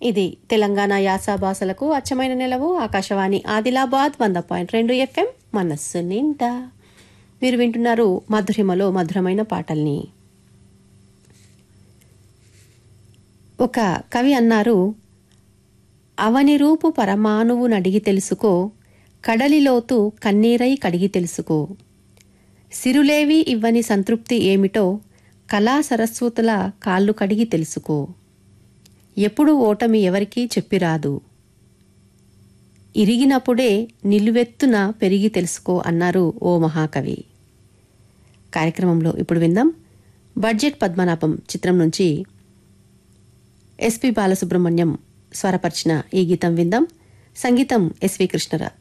ఇది తెలంగాణ యాస భాషలకు అచ్చమైన నిలవు ఆకాశవాణి ఆదిలాబాద్ వంద పాయింట్ రెండు ఎఫ్ఎం మనస్సు నిండా మీరు వింటున్నారు మధురిమలో మధురమైన పాటల్ని ఒక కవి అన్నారు అవని రూపు పరమాణువు నడిగి తెలుసుకో కడలిలోతు కన్నీరై కడిగి తెలుసుకో సిరులేవి ఇవ్వని సంతృప్తి ఏమిటో కళా సరస్వతుల కాళ్ళు కడిగి తెలుసుకో ఎప్పుడు ఓటమి ఎవరికీ చెప్పిరాదు ఇరిగినప్పుడే నిలువెత్తున పెరిగి తెలుసుకో అన్నారు ఓ మహాకవి కార్యక్రమంలో ఇప్పుడు విందాం బడ్జెట్ పద్మనాభం చిత్రం నుంచి ఎస్పి బాలసుబ్రహ్మణ్యం స్వరపరిచిన ఈ గీతం విందాం సంగీతం ఎస్వి కృష్ణరా